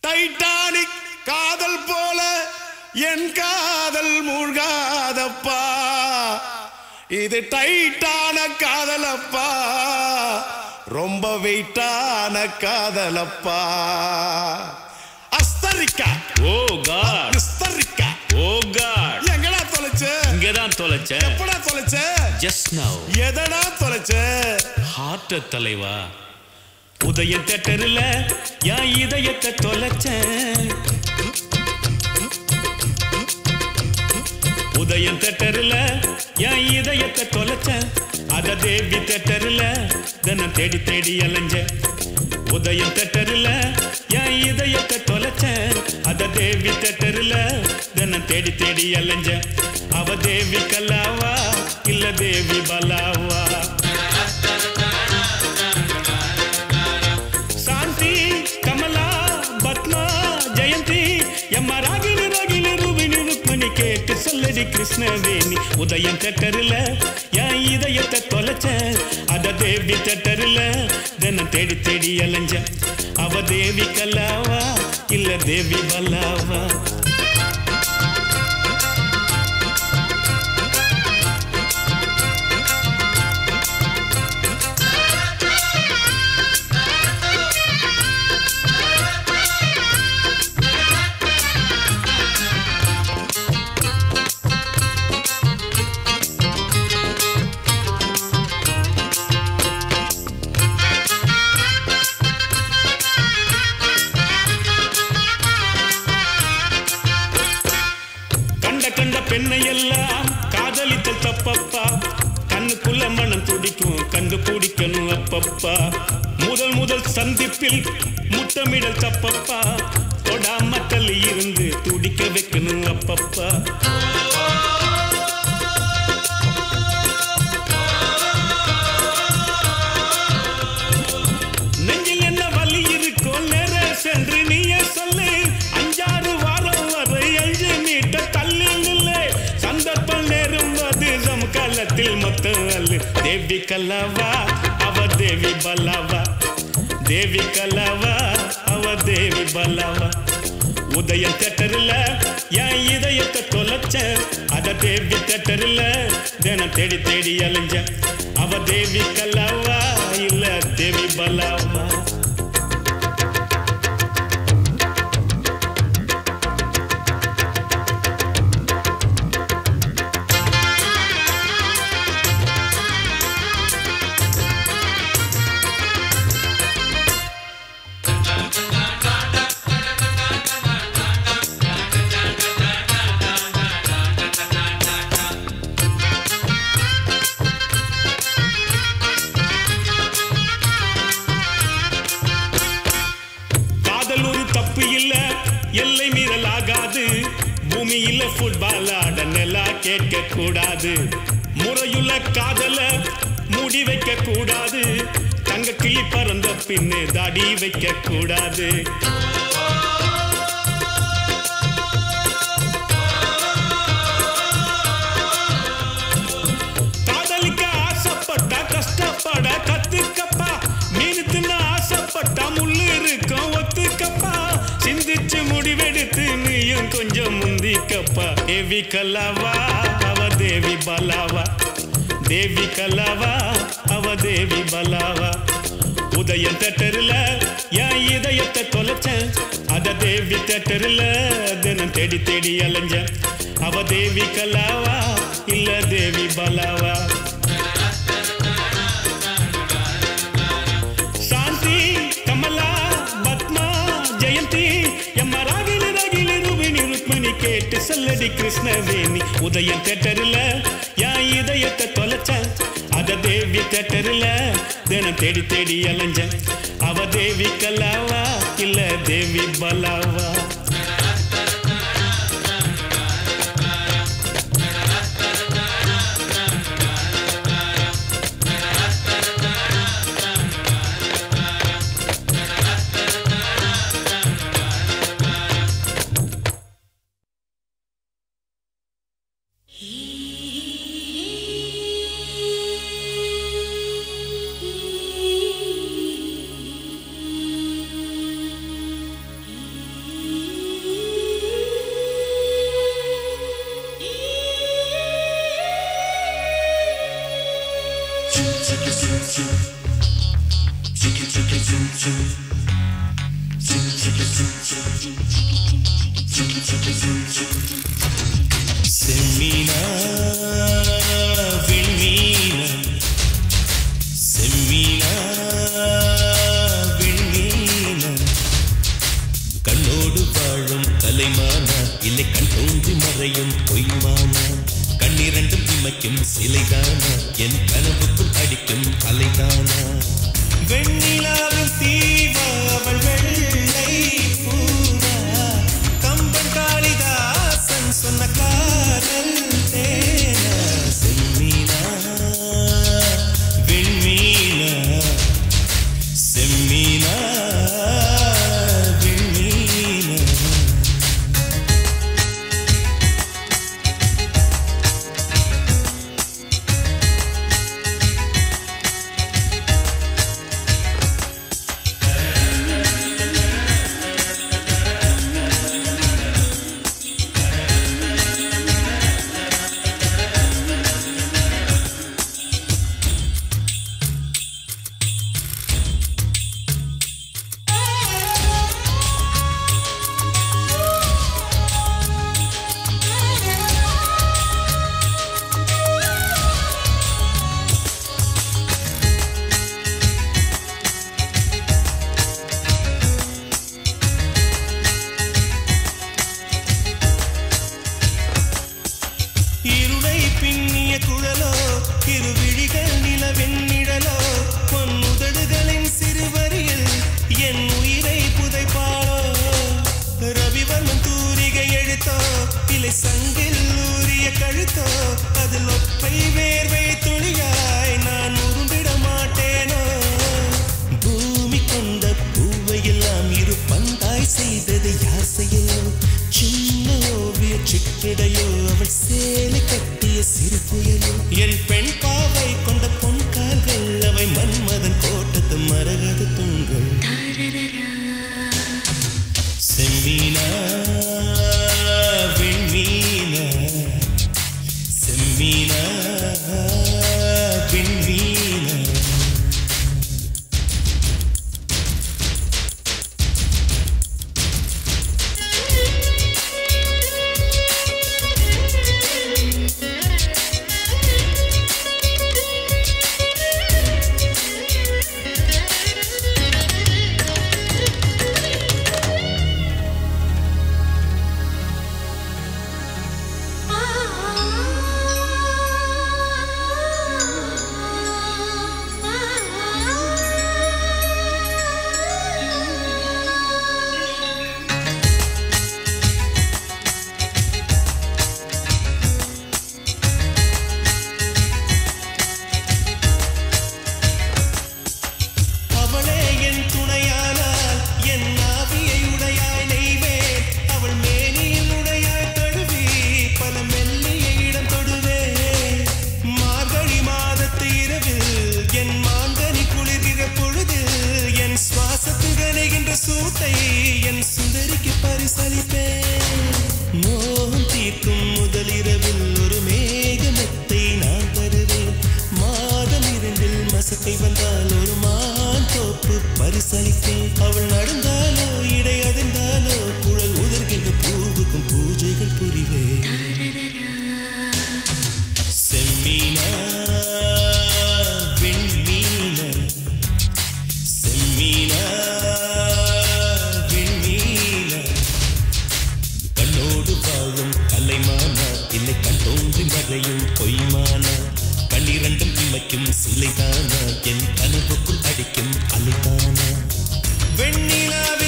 Titanic காதல் போல என் காதல் மூழ்காதப்பா இது டைட்டான காதலப்பா ரொம்ப வெயிட்டான காதலப்பா அஸ்தரிக்கா ஓ காட் அஸ்தரிக்கா ஓ காட் எங்கடா தொலைச்ச இங்கதான் தொலைச்சேன் எப்படா தொலைச்ச ஜஸ்ட் நவ் எதடா தொலைச்ச ஹார்ட் தலைவா உதய தேட்டர்ல என் இதயத்தை தொலைச்சேன் உதயம் தேட்டர்ல என் இதயத்தை தொலைச்சேன் அத தேவி தேட்டர்ல தினம் தேடி தேடி அலைஞ்சேன் உதயம் தேட்டர்ல என் இதயத்தை தொலைச்சேன் அத தேவி தேட்டர்ல தினம் தேடி தேடி அலைஞ்சேன் அவ தேவி கல்லாவா இல்ல தேவி பலாவா ಶಾಂತಿ ಕಮಲಾ பத்மா ஜெயந்தி எம்மா ராகினி ராகினி ரூபினி ருக்மணி கேட்டு சொல்லடி கிருஷ்ணவேணி உதயம் தேட்டரில் என் இதயத்தை தொலைச்சேன் அத தேவி தேட்டரில் தினம் தேடி தேடி அலைஞ்சேன் அவ தேவி கல்லாவா இல்ல தேவி பல்லாவா கண்ட கண்ட பெண்ணை எல்லாம் காதலித்தல் தப்பப்பா கண்ணுக்குள்ள மனம் துடிக்கும் கண்டு பிடிக்கணும் அப்பப்பா முதல் முதல் சந்திப்பில் முத்தமிடல் தப்பப்பா தொடாமட்டல் இருந்து துடிக்க வைக்கணும் அப்பப்பா நெஞ்சில் என்ன வலி இருக்கோ நேர சென்று நீயே சொல்லு அஞ்சாறு வாரம் வரை அஞ்சு மீட்டர் தள்ளி நில்லு சந்தர்ப்பம் நேரும்போது சமகாலத்தில் மொத்தம் அல்லு தேவி கல்லாவா அவ தேவி பல்லாவா தேவி கல்லாவா அவ தேவி பல்லாவா உதயம் தேட்டரில் என் இதயத்தை தொலைச்சேன் அத தேவி தேட்டரில் தினம் தேடி தேடி அலைஞ்சேன் அவ தேவி கல்லாவா இல்ல தேவி பல்லாவா காதல் ஒரு தப்பு இல்ல எல்லை மீறல் ஆகாது பூமியில ஃபுட்பால் ஆட நிலா கேட்க கூடாது முறையுள்ள காதல மூடி வைக்க கூடாது தங்க கிளி பறந்த பின்னே தாடி வைக்க கூடாது காதலிக்க ஆசைப்பட்டா கஷ்டப்பட கத்துக்கப்பா மீன் தின்ன ஆசைப்பட்டா முள்ளு இருக்கும் ஒத்துக்கப்பா சிந்திச்சு முடிவெடுத்து நீயும் கொஞ்சம் முந்திக்கப்பா தேவி கல்லாவா அவ தேவி பலாவா தேவி கல்லாவா அவ தேவி பலாவா உதயம் தேட்டரில் என் இதயத்தை தொலைச்சேன் அத தேவி தேட்டரில் தினம் தேடி தேடி அலைஞ்சேன் அவ தேவி கல்லாவா இல்ல தேவி பலாவா ಶಾಂತಿ ಕಮಲಾ பத்மா ஜெயந்தி எம்மா ராகினி ராகினி ரூபினி ருக்மணி கேட்டு சொல்லடி கிருஷ்ணவேணி உதயம் தேட்டரில் என் இதயத்தை தொலைச்சேன் அத தேவி தேட்டரில் தினம் தேடி தேடி அலைஞ்சேன் அவ தேவி கல்லாவா இல்ல தேவி பலாவா Thank செம்மீனா விண்மீனா செம்மீனா விண்மீனா கண்ணோடு வாழும் கலைமானா இல்லை கண் தோன்றி மறையும் பொய்மானா கண்ணிரண்டும் இமைக்கும் சிலைதானா என் கனவுக்குள் அடிக்கும் அலைதானா வெண்ணிலாவின் தீவா அவள் வெள்ளை பூவா கம்பன் காளிதாசன் சொன்ன காதல் தேனா செம்மீனா விண்மீனா செம்மீனா விண்மீனா இருளை பின்னிய குழலோ இருவிழிகள் நிலவின் நிழலோ பொன்னுதடுகளின் சிறுவரியில் என் உயிரை புதைப்பாளோ ரவிவர்மன் தூரிகை எழுத்தோ இலை சங்கில் ஊறிய கழுத்தோ அதில் ஒற்றை வேர்வை துளியாய் நான் உரும்பிட மாட்டேனோ பூமி கொண்ட பூவையெல்லாம் இரு பந்தாய் செய்தது யார் செய்யலோ சின்ன ஓவிய சிற்றிடையோ அவள் சேலை கட்டிய சிறு புயலோ என் பெண் பாவை கொண்ட பொன் கால்கள் அவை மன்மதன் கோட்டத்து மரகத தூண்கள் செம்மீனா விண்மீனா செம்மீனா விண்மீனா அவளே என் துணையானால் என் ஆவியை உடையாய் நெய்வேன் அவள் மேனியில் உடையாய் தழுவி பல மெல்லிய இடம் தொடுவேன் மார்கழி மாதத்து இரவில் என் மாங்கனி குளிர்கிற பொழுதில் என் சுவாசத்தில் கனைகின்ற சூட்டை என் சுந்தரிக்கு பரிசளிப்பேன் மோகம் தீர்க்கும் முதலிரவில் ஒரு மேகமெத்தை நான் தருவேன் மாதம் இரண்டில் மசக்கை வந்தால் ஒரு மான் தோப்பு பரிசளிப்பேன் அவள் நடந்தாலோ இடை அதிர்ந்தாலோ குழல் உதர்கின்ற பூவுக்கும் பூஜைகள் புரிவேன் செம்மீனா விண்மீனா செம்மீனா விண்மீனா கண்ணோடு வாழும் கலைமானா இல்லை கண் தோன்றி மறையும் பொய்மானா கண்ணிரண்டும் இமைக்கும் சிலைதானா என் கனவுக்குள் அடிக்கும் அலைதானா வெண்ணிலாவே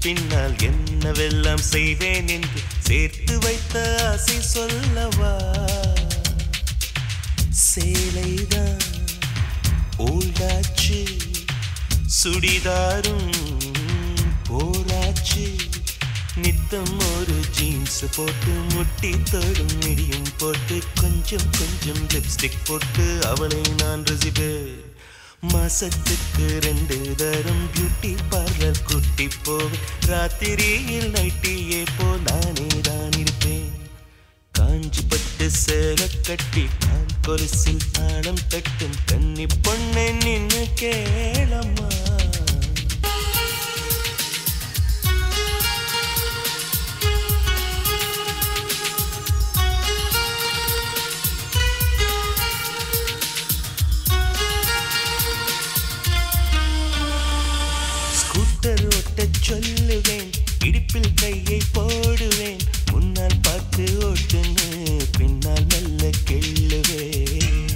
பின்னால் என்னவெல்லாம் செய்வேன் என்று சேர்த்து வைத்த ஆசை சொல்லவா சேலைதான் ஓல்டாச்சு சுடிதாரும் போராச்சு நித்தம் ஒரு ஜீன்ஸ் போட்டு முட்டி தொடும் மிடியும் போட்டு கொஞ்சம் கொஞ்சம் லிப்ஸ்டிக் போட்டு அவளை நான் ரசிப்பேன் மாசத்துக்கு ரெண்டு தரம் பியூட்டி பார்லர் குட்டி போவேன் ராத்திரியில் நைட்டியே போ நானே தான் இருப்பேன் காஞ்சி பட்டு சேல கட்டி கால் கொலுசில் தாளம் தட்டும் கன்னி பொண்ணை நின்னு கேளம்மா ஸ்கூட்டர் ஓட்டச் சொல்லுவேன் இடுப்பில் கையை போடுவேன் முன்னால் பார்த்து ஓட்டுன்னு பின்னால் மெல்ல கிள்ளுவேன்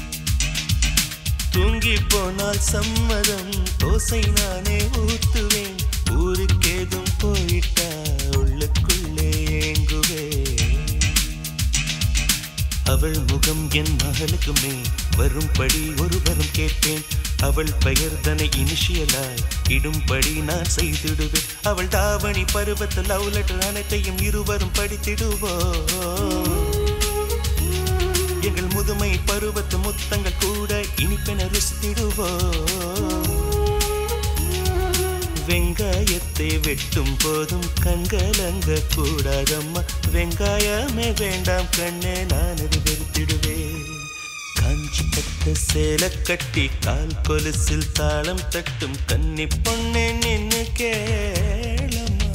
தூங்கி போனால் சம்மதம் தோசை நானே ஊத்துவேன் ஊருக்கேதும் போயிட்டா உள்ளுக்குள்ளே ஏங்குவேன் அவள் முகம் என் மகளுக்குமே வரும்படி ஒரு வரம் கேட்பேன் அவள் பெயர் தனை இனிஷியலாய் இடும்படி நான் செய்திடுவேன் அவள் தாவணி பருவத்து லவ் லெட்டர் அனைத்தையும் இருவரும் படித்திடுவோம் எங்கள் முதுமை பருவத்து முத்தங்கள் கூட இனிப்பென ருசித்திடுவோம் வெங்காயத்தை வெட்டும் போதும் கண்கலங்க கூடாதம்மா வெங்காயமே வேண்டாம் கண்ணே நான் அது வெறுத்திடுவேன் காஞ்சி பட்ட சேலை கட்டி கால் கொலுசில் தாளம் தட்டும் கன்னி பொண்ணே நின்னு கேளம்மா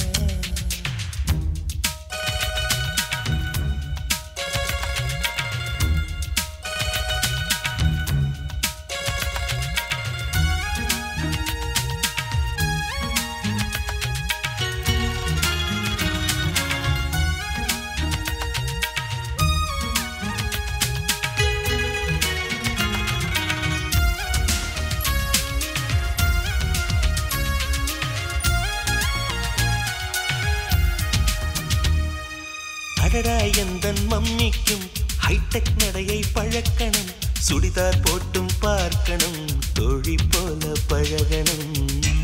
அடடா எந்தன் மம்மிக்கும் ஹைடெக் நடையை பழக்கணும் சுடிதார் போட்டும் பார்க்கணும் தோழி போல பழகணும்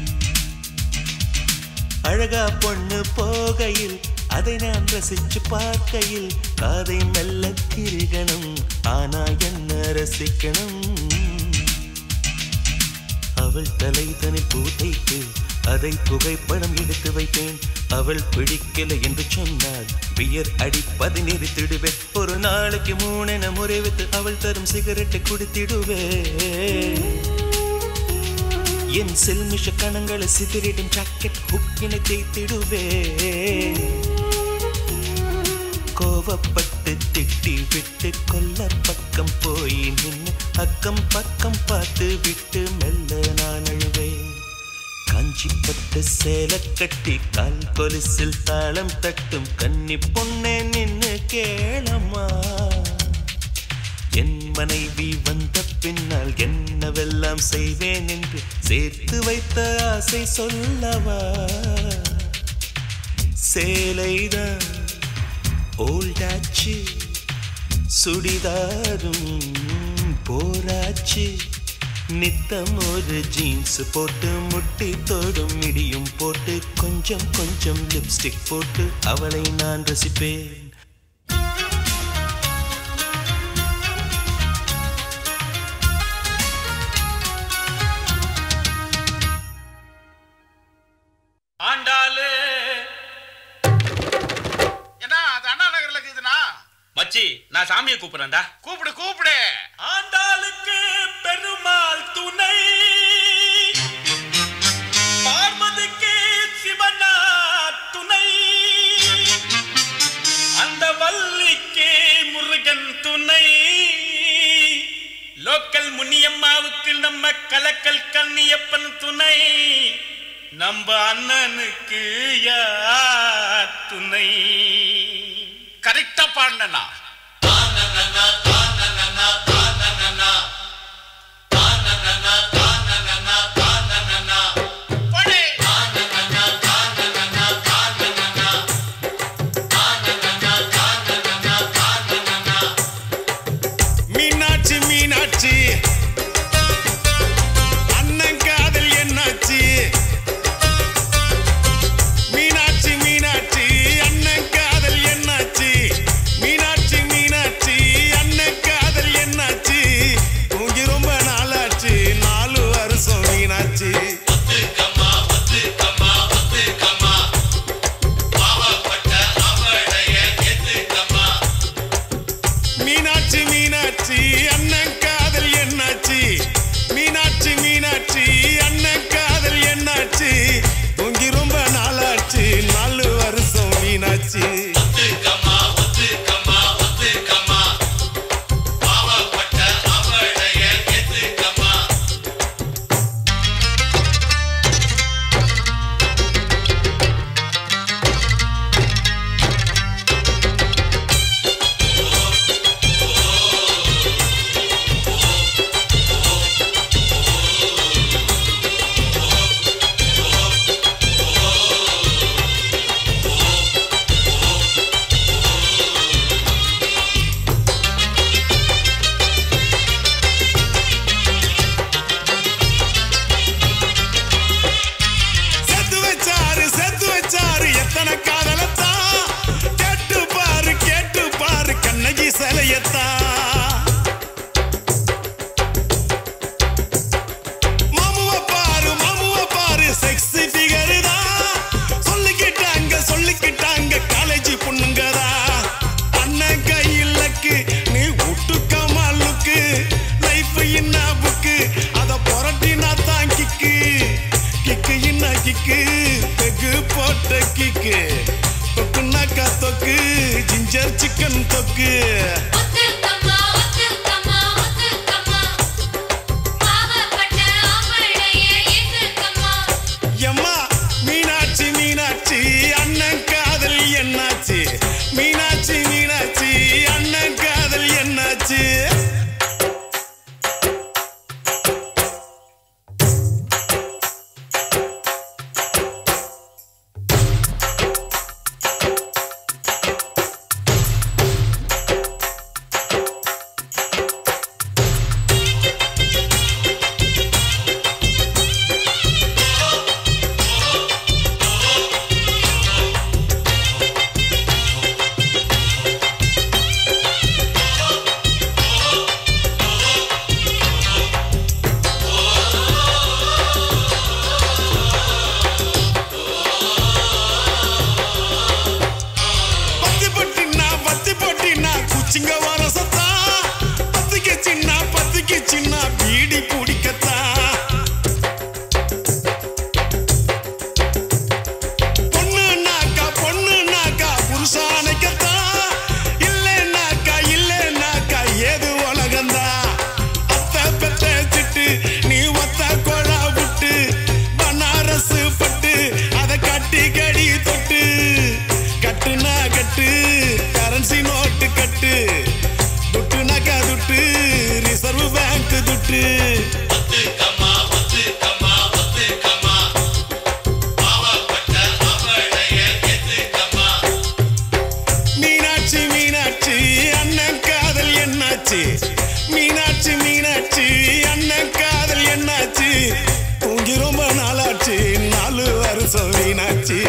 அழகா பொண்ணு போகையில் அதை நான் ரசிச்சு பார்க்கையில் காதை மெல்ல திருகணும் ஆனா என்ன ரசிக்கணும் அவள் தலை தனி பூதைத்து அதை புகைப்படம் எடுத்து வைத்தேன் அவள் பிடிக்கல என்று சொன்னால் பியர் அடிப்பதை நிறுத்திடுவேன் ஒரு நாளைக்கு மூணென முறைவித்து அவள் தரும் சிகரெட்டை குடித்திடுவேன் என் செல்மிஷ கணங்களை சிதறிடும் ஜாக்கெட் ஹுக்கினை தேய்த்திடுவேன் கோவப்பட்டு திட்டி விட்டு கொல்ல பக்கம் போய் நின்று அக்கம் பக்கம் பார்த்து விட்டு மெல்ல நான் அழுவேன் காஞ்சி பட்டு சேலை கட்டி கால் கொலுசில் தாளம் தட்டும் கன்னி பொண்ணே நின்னு கேளம்மா என் மனைவி வந்த பின்னால் என்னவெல்லாம் செய்வேன் என்று சேர்த்து வைத்த ஆசை சொல்லவா சேலைதான் ஓல்டாச்சு சுடிதாரும் போராச்சு நித்தம் ஒரு ஜீன்ஸ் போட்டு முட்டி தோடும் மிடியும் போட்டு கொஞ்சம் கொஞ்சம் லிப்ஸ்டிக் போட்டு அவளை நான் ரசிப்பேன் ஆண்டாளு என்ன அது அண்ணா நகர்ல இருக்குதுண்ணா மச்சி நான் சாமியை கூப்பிடுறேன்டா கூப்பிடு கூப்பிடு ஆண்டாளுக்கு பெருமாள் துணை பார்வதிக்கு சிவனா துணை அந்த வள்ளிக்கு முருகன் துணை லோக்கல் முனியம்மாவுக்கு நம்ம கலக்கல் கண்ணியப்பன் துணை நம்ம அண்ணனுக்கு யார் துணை கரெக்டா பாடினா போடே. துட்டு துட்டுனாக்கா துட்டு ரிசர்வ் பேங்க் துட்டு மீனாட்சி மீனாட்சி அண்ணன் காதல் என்னாச்சு மீனாட்சி மீனாட்சி அண்ணன் காதல் என்னாச்சு தூங்கி ரொம்ப நாளாச்சு நாலு வருஷம் மீனாட்சி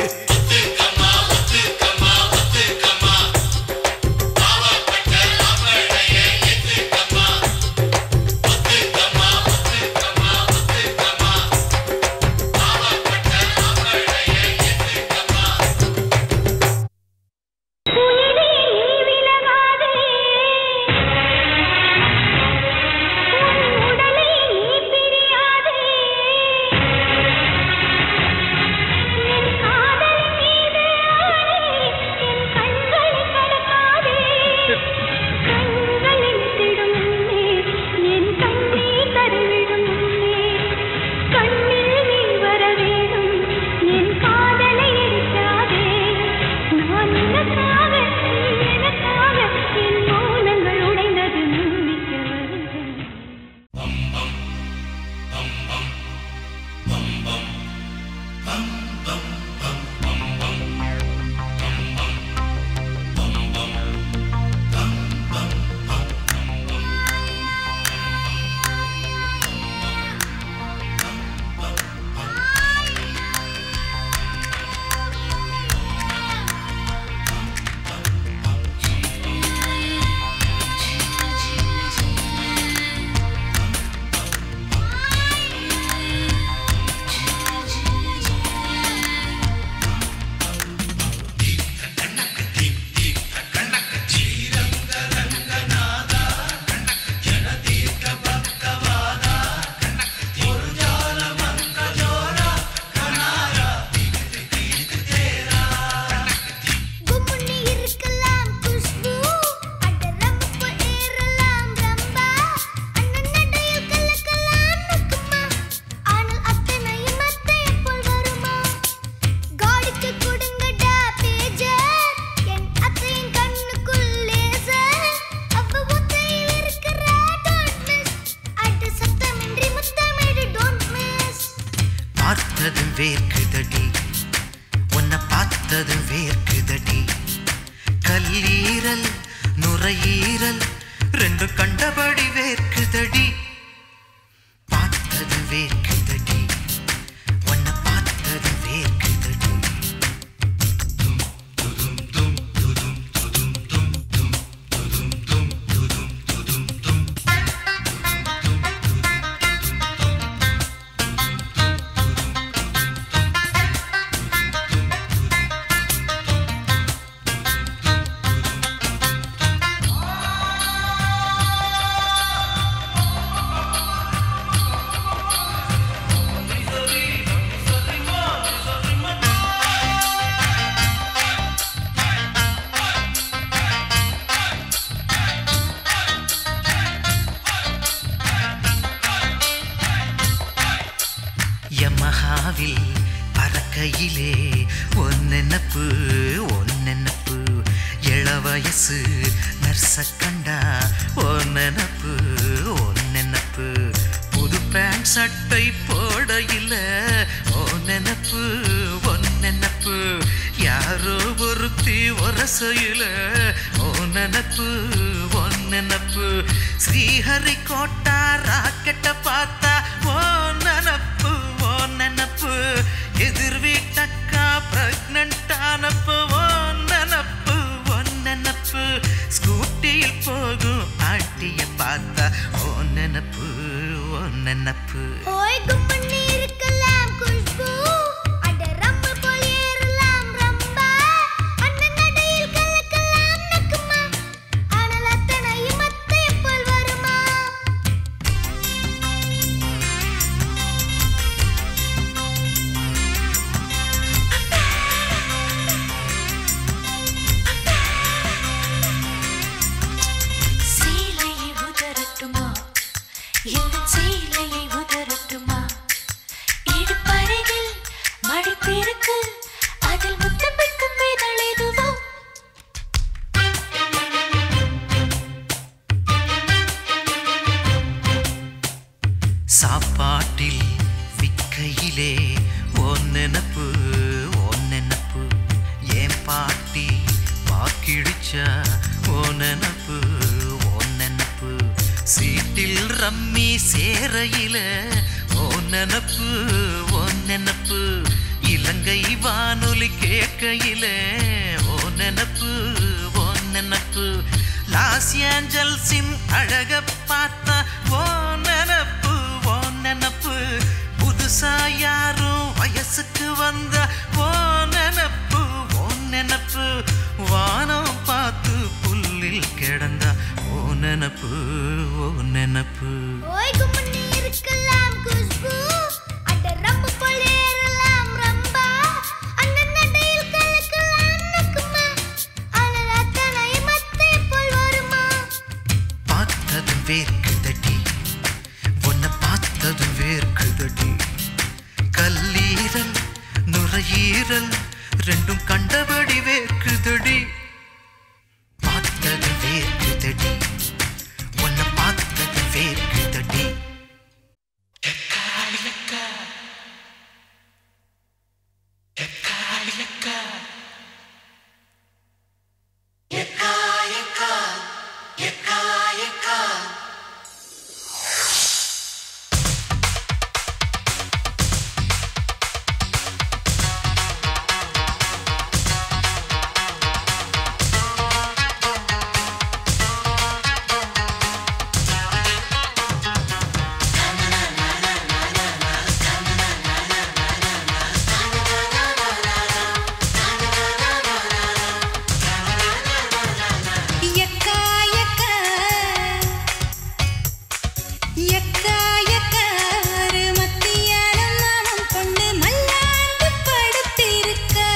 உயிரே விலகாதே உன் உடலை பிரியாதே என் காதல் மீது ஆணை என் கண்களை கடக்காதே கண்களில் திடும் முன்னே என் கண்ணீர் தருவிடும் முன்னே கண்ணில் நீ வர வேணும் என் காதலை எரிக்காதே நான் உனக்காக நீ எனக்காக என் மௌனங்கள் உடைந்தது நம்பிக்கை வருகிறது கும்முன்னி இருக்கலாம் குஷ்பு அட ரம்பு ஏறலாம் ரம்பா அண்ணன் நடையில் கலக்கலாம் நக்குமா ஆனால் அத்தனையும் அத்தை போல் வருமா காடிக்கு கொடுங்கடா பேஜர் என் அத்தையின் கண்ணுக்குள் லேசர் அவ ஒத்தையில் இருக்கிற டோன்ட் மிஸ் அட சத்தமின்றி முத்தமிடு டோன்ட் மிஸ் பார்த்தது வேர்க்குதடி உன்னை பார்த்தது வேர்க்குதடி கல்லீரல் நுரையீரல் ரெண்டு கண்டபடி வேர்க்குதடி பார்த்தது வேர்க்குதடி உன்னை பார்த்தது வேர்க்குதடி யமஹாவில் பறக்கையிலே ஒன்னெனப்பு ஒன்னெனப்பு இளவயசு நர்ச கண்டா ஒன்னெனப்பு ஒன்னெனப்பு புது பேண்ட் சட்டை போடையில ஒன்னெனப்பு ஒன்னெனப்பு யாரோ ஒருத்தி ஒரசையில ஒன்னெனப்பு ஒன்னெனப்பு ஸ்ரீஹரி கோட்டா ராக்கெட்ட பார்த்தா ஓ நனப்பு ஓ நனப்பு எதிர் வீட்டக்கா பிரெக்னன்ட் ஆனப்பு ஓ நனப்பு ஓ நனப்பு ஸ்கூட்டியில் போகும் ஆட்டிய பார்த்தா ஓ நனப்பு ஓ நனப்பு ஓய் கும்முன்னி இருக்கலாம் குஷ்பு அட ரம்பு போல் ஏறலாம் ரம்பா அண்ணன் நடையில் கலக்கலாம் நக்குமா ஆனால் அத்தனையும் அத்தை போல் வருமா சீலையை உதறட்டுமா இந்த சீலையை உதறட்டுமா இடுப்பருகில் மடிப்பிருக்கு அதில் முத்தமிட்டு பெய்தல் எதுவோ சாப்பாட்டில் விக்கையிலே ஓன் நினப்பு ஓன் நினப்பு ஏன் பாட்டி வாக்கிடிச்சா ஓ நினப்பு ஓன் நினப்பு சீட்டில் ரம்மி சேரையில ஓ நினப்பு ஓ நினப்பு இலங்கை வானொலி கேட்கையில ஓ நினப்பு ஓ நினப்பு லாஸ் ஏஞ்சல்ஸின் அழக பார்த்தா ஓ நினப்பு ஓ நினப்பு புதுசா யாரும் வயசுக்கு வந்த ஓ நினப்பு ஓ நினப்பு வானம் பார்த்து புல்லில் கிடந்தா ஓ நினப்பு ஓ நினப்பு ஓய் கும்மண்ணி இருக்கலாம் குஷ்பு அட ரம்பு போல் ஏறலாம் ரம்பா அந்த நடையில் கலக்கலாம் நக்குமா ஆனால் அத்தனை மத்தை போல் வருமா பார்த்ததும் வேர்க்குதடி உன்னை பார்த்ததும் வேர்க்குதடி கல்லீரல் நுரையீரல் ரெண்டும் கண்டபடி வேர்க்குதடி பார்த்தது வேர்க்குதடி உன்னை பார்த்தது வேர்க்குதடி எக்கா எக்கா எக்கா எக்கா ஒரு மத்தியானம் மாமன் பொண்ணு மல்லாந்து படுத்திருக்கா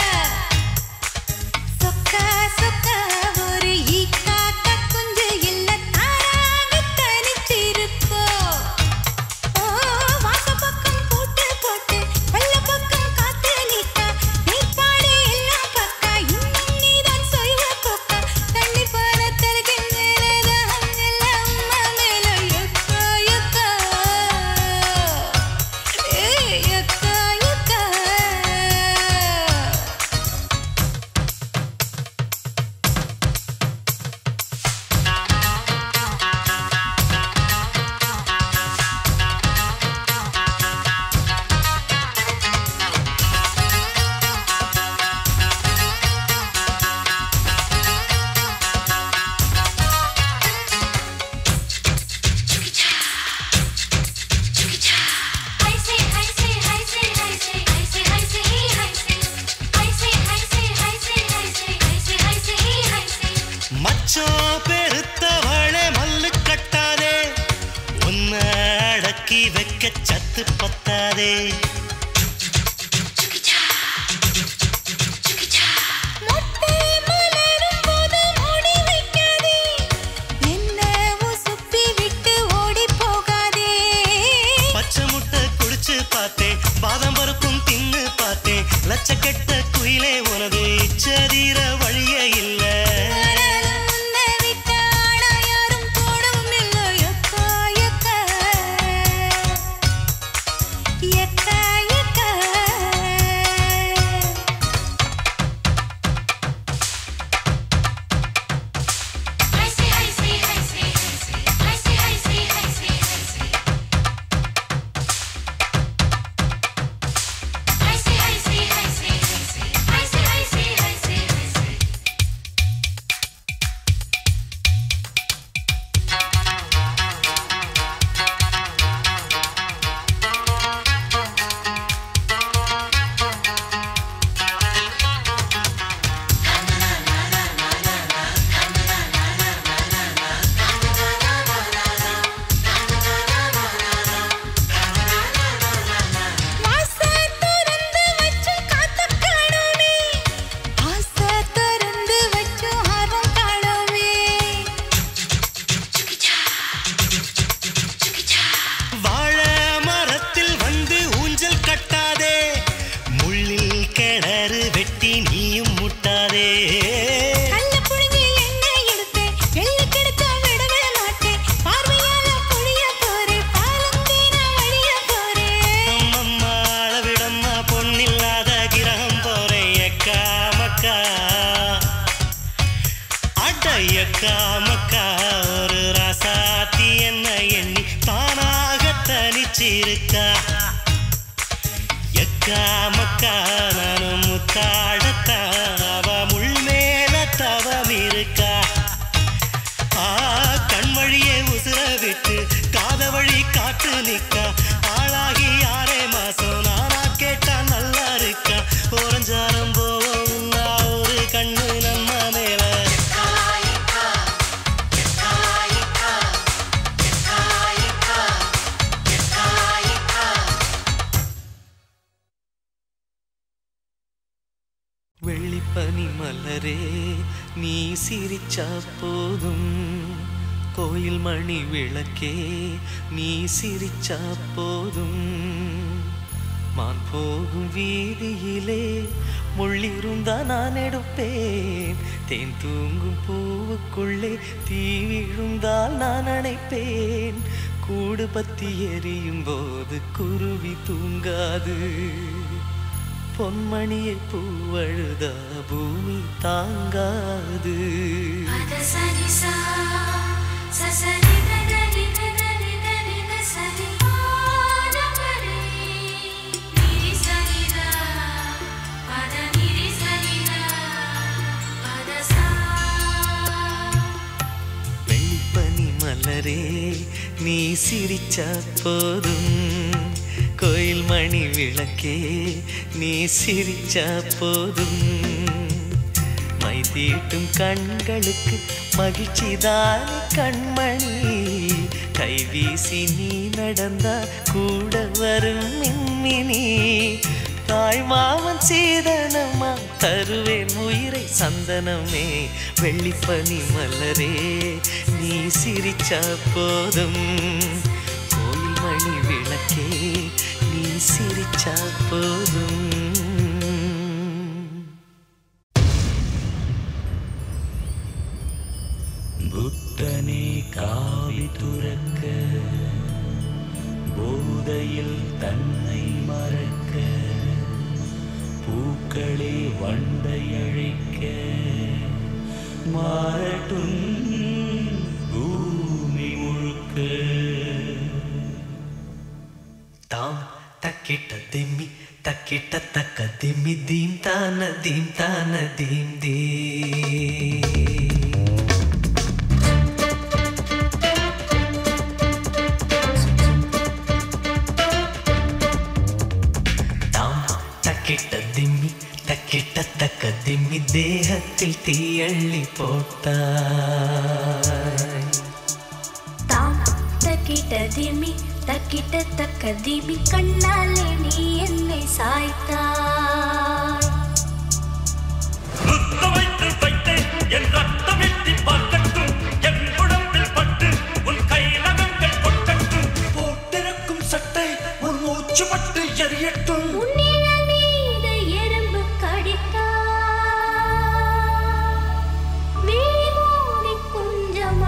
சொக்கா சொக்கா ஒரு ஈ காக்கா குஞ்சு இல்ல தாராக தனிச்சிருக்கோ ஓ வாச பக்கம் போட்டு போட்டு பல்ல பக்கம் காத்து நீட்டா நீப்பாடு எல்லாம் பக்கா இன்னும் நீதான் சொல்வ போக்கா தண்ணி பான தருகின் மேலதான் எல்லாம் அம்மா மேல எக்கா எக்கா ஏ எக்கா எக்கா மச்சான் பெருத்தவளே மல்லு கட்டாதே உன்னை அடக்கி வைக்க சத்து பத்தாதே மொட்டை மலரும் போது மூடி வைக்காதே என்ன உசுப்பி விட்டு ஓடி போகாதே பச்சை முட்டை குடிச்சு பார்த்தேன் பாதம் பருப்பும் தின்னு பார்த்தேன் லட்சக்கெட்ட குயிலே உனது இச்சதீர வழியே இல்லை ஆனாலும் உன்னை விட்ட ஆட யாரும் போடவும் இல்லை எக்கா எக்கா எக்கா எக்கா ஓ இருக்கா எக்கா மக்கா நானும் முத்தாடத்தான் அவ முள் மேல தவம் இருக்கா ஆ கண் வழியே உசுர விட்டு காத வழி காத்து நிக்கா ஆளாகி யாரே மாசம் நானா கேட்டா நல்லா இருக்கா ஓரஞ்சாரம் போவோம் ஒரு கண்ணு நம்ம மேல வெள்ளிப்பனி மலரே நீ சிரிச்சா போதும் கோயில் மணி விளக்கே நீ சிரிச்சா போதும் மான் போகும் வீதியிலே முள்ளிருந்தா நான் எடுப்பேன் தேன் தூங்கும் பூவுக்குள்ளே தீ விழுந்தால் நான் அணைப்பேன் கூடு பத்தி எரியும் போது குருவி தூங்காது பொன்மணியை பூவழுதா பூமி தாங்காது வெள்ளிப்பனி மலரே நீ சிரிச்சா போதும் கோயில் மணி விளக்கே நீ சிரிச்சா போதும் மை தீட்டும் கண்களுக்கு மகிழ்ச்சிதான் கண்மணி கைவீசி நீ நடந்தா கூட வரும் மின்மினி தாய் மாமன் சீதனமா தருவேன் உயிரை சந்தனமே வெள்ளிப்பனி மலரே நீ சிரிச்சா போதும் கோயில் மணி விளக்கே நீ சிரிச்சா போதும் புத்தனே காவி துறக்க போதையில் தன்னை மறக்க பூக்களே வண்டை அழைக்க மாறட்டும் பூமி முழுக்க தாம் தக்கிட்ட திம்மி தக்கிட்ட தக்க திம்மி தீம் தான தீம் தான தீம் தீ தாம் தக்கிட்ட திம்மி தக்கிட்ட தக்க திம்மி தேகத்தில் தீயள்ளி போட்டாய் தாம் தக்கிட்ட திமி தக்கிட்ட தக்க திமி கண்ணாலே நீ என்னை சாய்த்தாய் முத்த வைத்து வைத்தேன் என் ரத்தம் எட்டி பார்க்கட்டும் என் உடம்பில் பட்டு உன் கைலகங்கள் கொட்டட்டும் போட்டிருக்கும் சட்டை உன் மூச்சு பட்டு எரியட்டும் உன்னிழல் மீது எறும்பு கடித்தாய் விழி மூடி கொஞ்சம்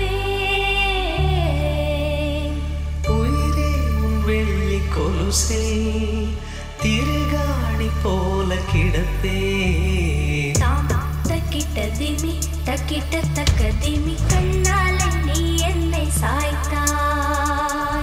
அழுவேன் உயிரே உன் வெள்ளி கொலுசில் திருகாணி போல கிடப்பே தாம் தக்கிட்ட திமி தக்கிட்ட தக்க திமி கண்ணாலே நீ என்னை சாய்த்தாய்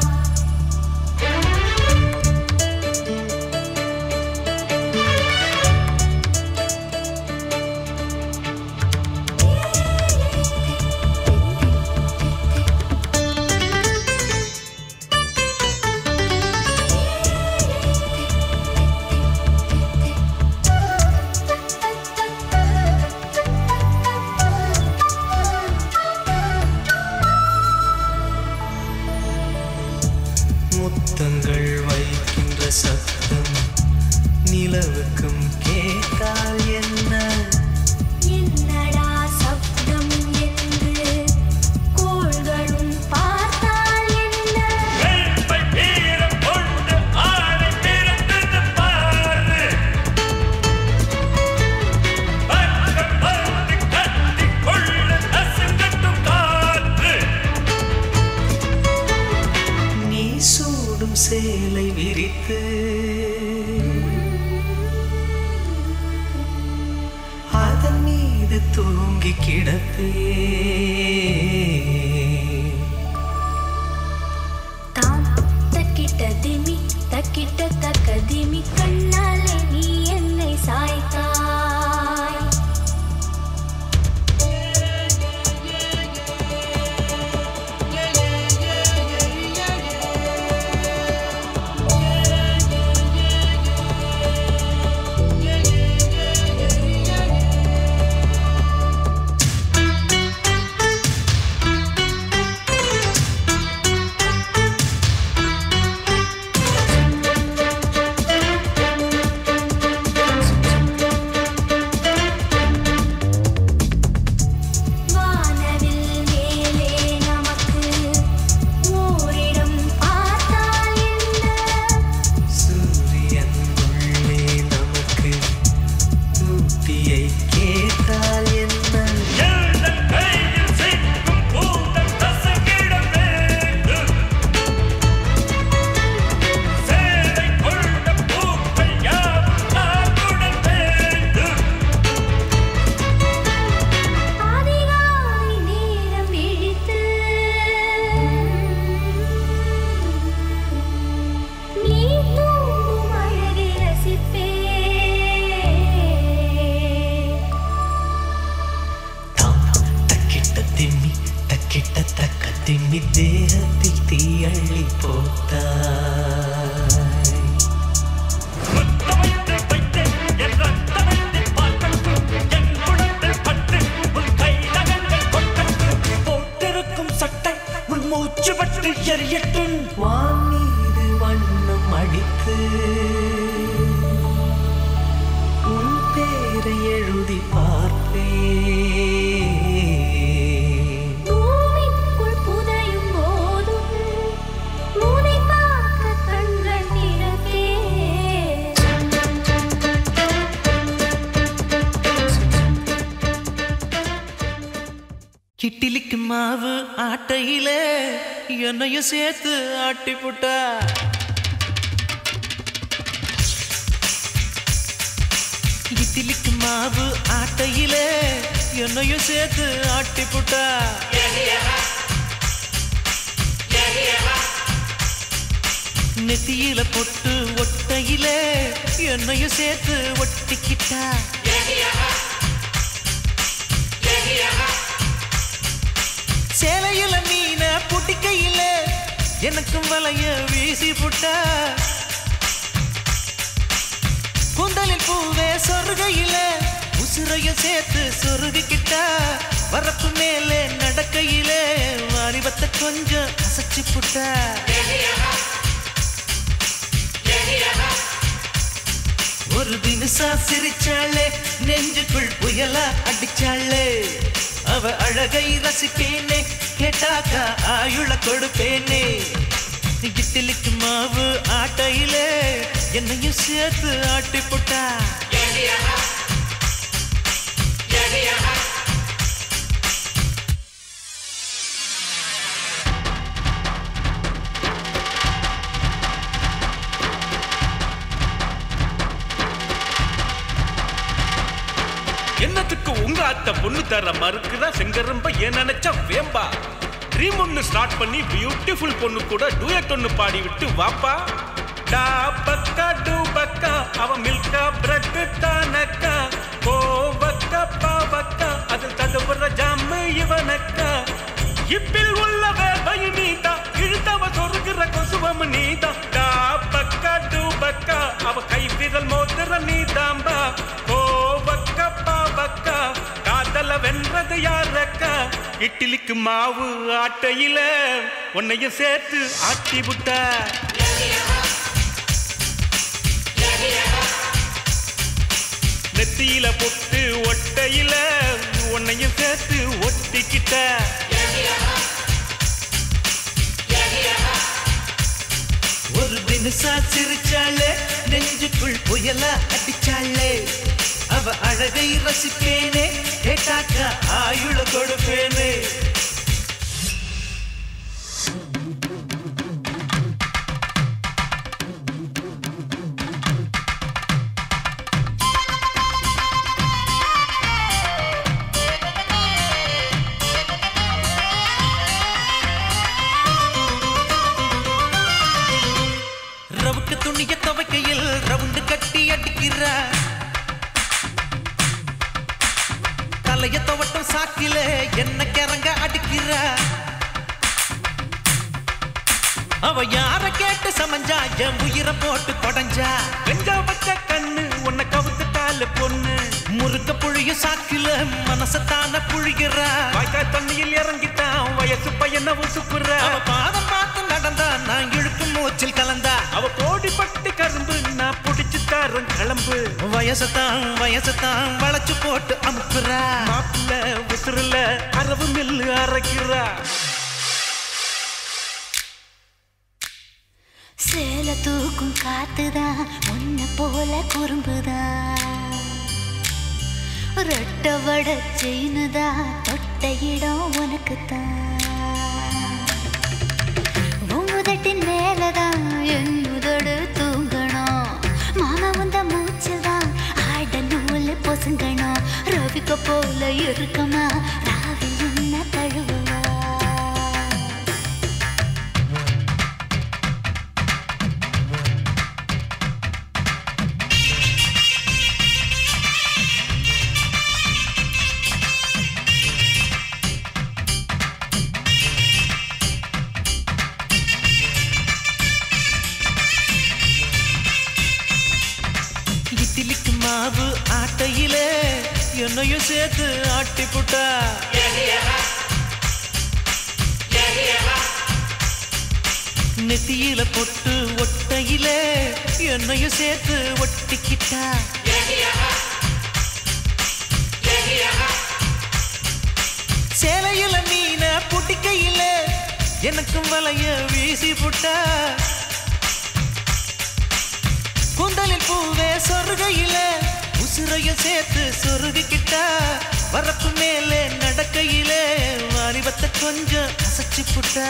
முத்தங்கள் வைக்கின்ற சத்தம் நிலவுக்கும் கேட்டால் என்ன என்னடா சப்தம் என்று கோள்களும் பார்த்தால் என்ன வேட்பை வீரம் கொண்டு ஆடை பிறந்தது பாரு பக்கம் வந்து கட்டி கொள்ள நசுங்கட்டும் காற்று நீ சூடும் சேலை விரித்து அதன் மீது தூங்கி கிடப்பே தாம் தக்கிட்ட தி மாவு ஆட்டையிலே என்னையும் சேர்த்து ஆட்டி புட்டா இட்லிக்கு மாவு ஆட்டையிலே என்னையும் சேர்த்து ஆட்டி புட்டா நெத்தியில பொட்டு ஒட்டையிலே என்னையும் சேர்த்து ஒட்டிக்கிட்டா சேலையில மீன புட்டிக்கையில எனக்கும் வலைய வீசி புட்டா குந்தலில் பூவே சொருகையில உசுரைய சேர்த்து சொருகிக்கிட்டா வரப்பு மேலே நடக்கையிலே வாலிபத்தை கொஞ்சம் அசைச்சு புட்டா ஒரு தினசா சிரிச்சாளே நெஞ்சுக்குள் புயலா அடிச்சாளே அவ அழகை ரசிப்பேனே கேட்டாக்கா ஆயுள கொடுப்பேனே இட்லிக்கு மாவு ஆட்டையிலே என்னையும் சேர்த்து ஆட்டி போட்டா என்னத்துக்கு உங்க அத்தை பொண்ணு தர மறுக்குதா செங்கரம்ப ஏன் நினைச்சா வேம்பா ட்ரீம் ஒன்னு ஸ்டார்ட் பண்ணி பியூட்டிஃபுல் பொண்ணு கூட டூயட் ஒன்னு பாடி விட்டு வாப்பா டா பக்கா டூ பக்கா அவ மில்கா பிரெட் தானக்கா கோவக்கா பாவக்கா அது தடுப்புற ஜாமு இவனக்கா இப்பில் உள்ள வேபை நீதா இழுத்தவ சொருகிற கொசுவம் நீதா டா பக்கா டூ பக்கா அவ கை விரல் மோதிர நீதாம்பா கோவக்கா பாவக்கா காதல வென்றது யாரக்கா இட்லிக்கு மாவு ஆட்டையில உன்னையும் சேர்த்து ஆட்டி விட்டா நெத்தியில பொட்டு ஒட்டையில உன்னையும் சேர்த்து ஒட்டிக்கிட்ட ஒரு தினசா சிரிச்சாளே நெஞ்சுக்குள் புயலா அடிச்சாளே அவ அழகை ரசிப்பேனே கேட்டாக்கா ஆயுள கொடுப்பேனே ரவுக்கு துணிய துவைக்கையில் ரவுண்டு கட்டி அடிக்கிற தலைய துவட்டம் சாக்கில என்ன கிறங்க அடிக்கிற அவ யார கேட்டு சமஞ்சா என் உயிரை போட்டு கொடைஞ்சா வெஞ்சா வச்ச கண்ணு உன்னை கவுத்துட்டால பொண்ணு முறுக்க புழிய சாக்கில மனசத்தான புழிகிறா வாய்க்கால் தண்ணியில் இறங்கிட்டான் வயசு பையனை உசுப்புற அவ பாதம் பார்த்து நடந்தா நான் இழுக்கும் மூச்சில் கலந்தா அவ கோடி பட்டு கரும்பு நான் புடிச்சு தரேன் கிளம்பு வயசத்தான் வயசத்தான் வளைச்சு போட்டு அமுக்குறா மாப்பிள்ள உசுருல அரவு மில்லு அரைக்கிறா சேல தூக்கும் காத்துதான் உன்ன போல குறும்புதான் ரெட்ட வட செயினுதான் தொட்ட இடம் உனக்குத்தான் உமுதட்டின் மேலதான் என் உதடு தூங்கணும் மாமா உந்த மூச்சில் தான் ஆட நூல் பொசுங்கணும் ரவிக்க போல இருக்குமா ராவில் என்ன தழுவுவா இட்லிக்கு மாவு ஆட்டையிலே என்னையும் சேர்த்து ஆட்டி புட்டா நெத்தியில பொட்டு ஒட்டையிலே என்னையும் சேர்த்து ஒட்டிக்கிட்டா சேலையில மீன புட்டிக்கையில எனக்கும் வலைய வீசி புட்டா குந்தலில் பூவே சொருகையில உசுரைய சேர்த்து சொருகிக்கிட்டா வரப்பு மேலே நடக்கையிலே வாலிபத்தை கொஞ்சம் அசைச்சு புட்டா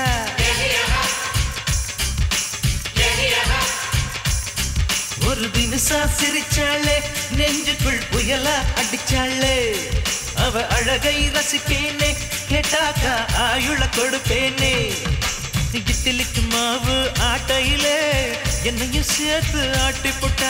ஒரு தினசா சிரிச்சாளே நெஞ்சுக்குள் புயலா அடிச்சாளே அவ அழகை ரசிப்பேனே கேட்டாக்கா ஆயுள கொடுப்பேனே இட்லிக்கு மாவு ஆட்டையிலே என்னையும் சேர்த்து ஆட்டி போட்டா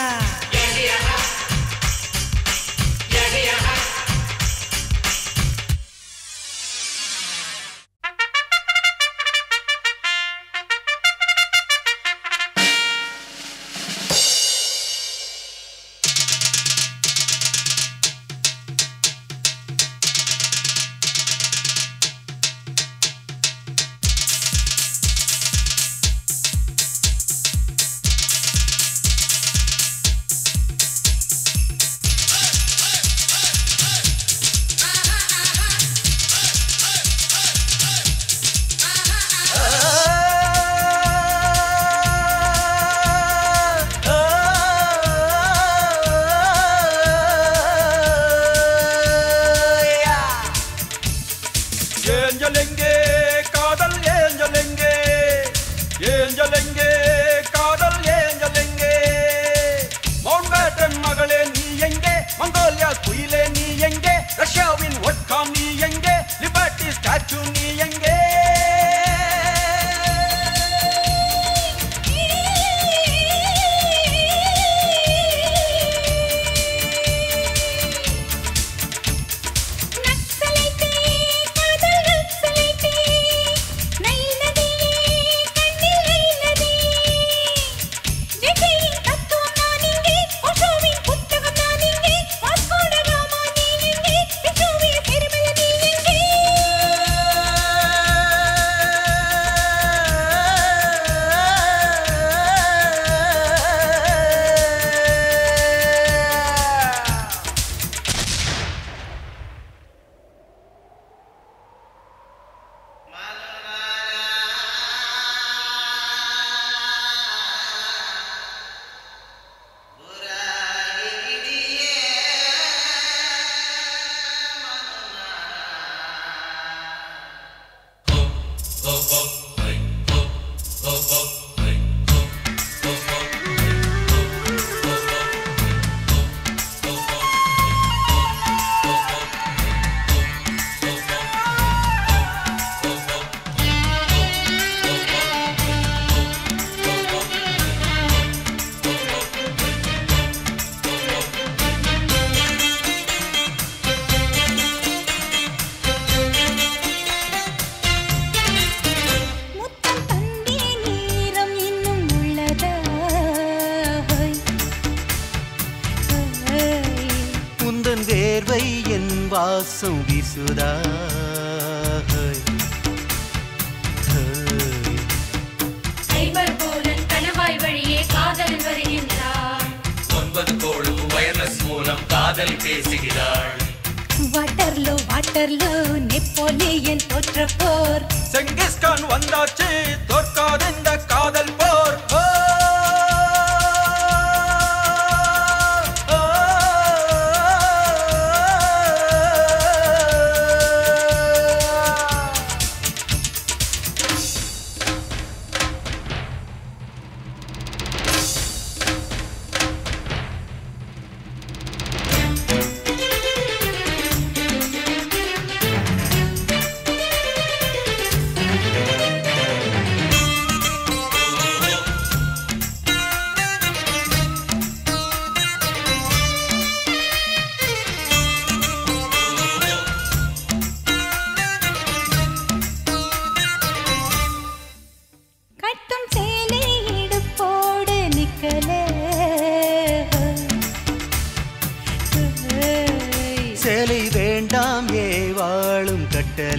ஏஞ்சல் எங்கே காதல் ஏஞ்சல் எங்கே ஏஞ்சல் எங்கே காதல் ஏஞ்சல் எங்கே மவுண்டன் மகளே நீ எங்கே மங்கோலியா குயிலே நீ எங்கே ரஷ்யாவின் ஒட்கா நீ எங்கே லிபர்ட்டி ஸ்டாச்சு நீ எங்கே நக்சலைட்டே காதல் நக்சலைட்டே நைனதே கண்ணில் நைனதே ஜெகேயின் தத்துவம் நான் இங்கே ஓஷோவின் புத்தகம் நான் இங்கே வாஸ்கோட காமா நீ எங்கே விஷ்ணுவின் பெருமள நீ எங்கே முத்தம் தந்தே நீரம் இன்னும் உள்ளதா ஹோய் ஹோய் உந்தன் வேர்வை என் வாசம் வீசுதா ஹோய். ஹோய். சைபர் போலன் கணவாய் வழியே காதலன் வருகின்றான் ஒன்பது கோளும் வயர்லெஸ் மூலம் காதல் பேசுகிறாள் வாட்டர்லோ வாட்டர்லோ நெப்போலியன் தோற்ற போர் செங்கிஸ்கான் வந்தாச்சு தோற்காத இந்த காதல் போர் ஓ, ஓ, ஓ. கட்டும் சேலை இடுப்போடு நிக்கல ஹோய். சேலை வேண்டாம் ஏ வாழும் கட்டல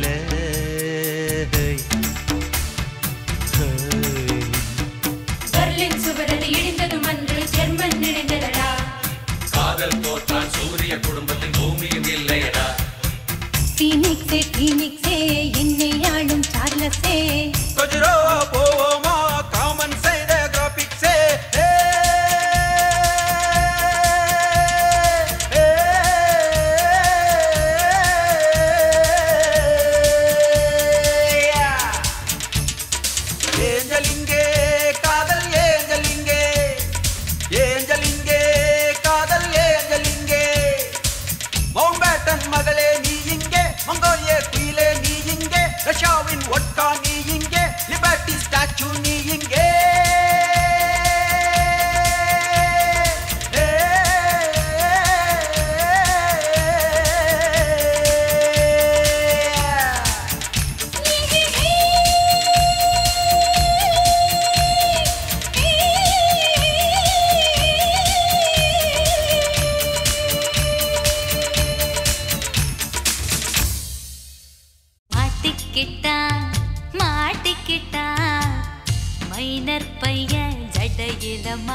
பெர்லின் சுவரது இடிந்ததும் அன்று ஜெர்மன் இணைந்ததடா காதல் தோற்றான் சூரிய குடும்பத்தில் பூமியும் இல்லையடா பீனிக்ஸே பீனிக்ஸே என்னை ஆளும் சார்லஸே கொஜ்ரோவா போவோமா காமன் செய்த கிராபிக்ஸே ஏ, ஏ, ஏ,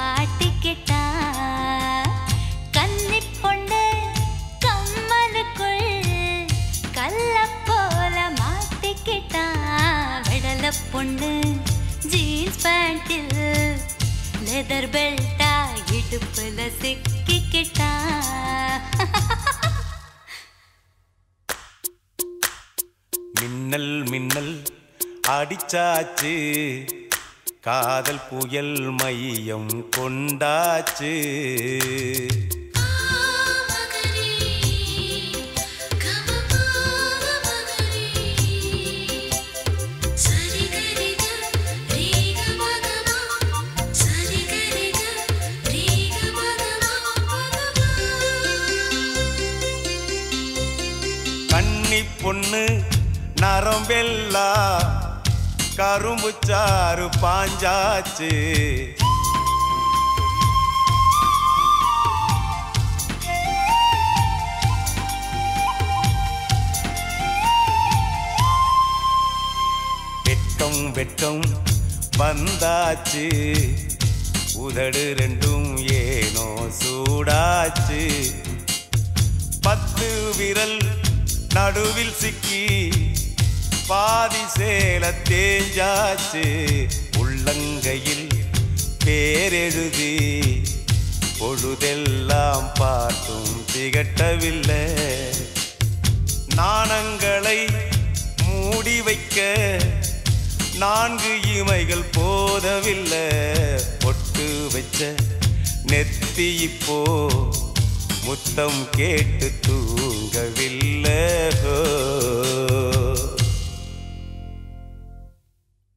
மாட்டிக்கிட்டா கன்னி பொண்ணு கம்மலுக்குள் கல்ல போல மாட்டிக்கிட்டா விடல பொண்ணு ஜீன்ஸ் பேண்டில் லெதர் பெல்ட்டா இடுப்புல சிக்கிக்கிட்டா மின்னல் மின்னல் அடிச்சாச்சு காதல் புயல் மையம் கொண்டாச்சு கன்னி பொண்ணு நரம்பெல்லா கரும்பு சாறு பாஞ்சாச்சு வெட்கம் வெட்கம் வந்தாச்சு உதடு ரெண்டும் ஏனோ சூடாச்சு பத்து விரல் நடுவில் சிக்கி பாதி சேல தேஞ்சாச்சு உள்ளங்கையில் பேரெழுதி பொழுதெல்லாம் பார்த்தும் திகட்டவில்லை நாணங்களை மூடி வைக்க நான்கு இமைகள் போதவில்லை பொட்டு வச்ச நெத்தி இப்போ முத்தம் கேட்டு தூங்கவில்லை ஹோ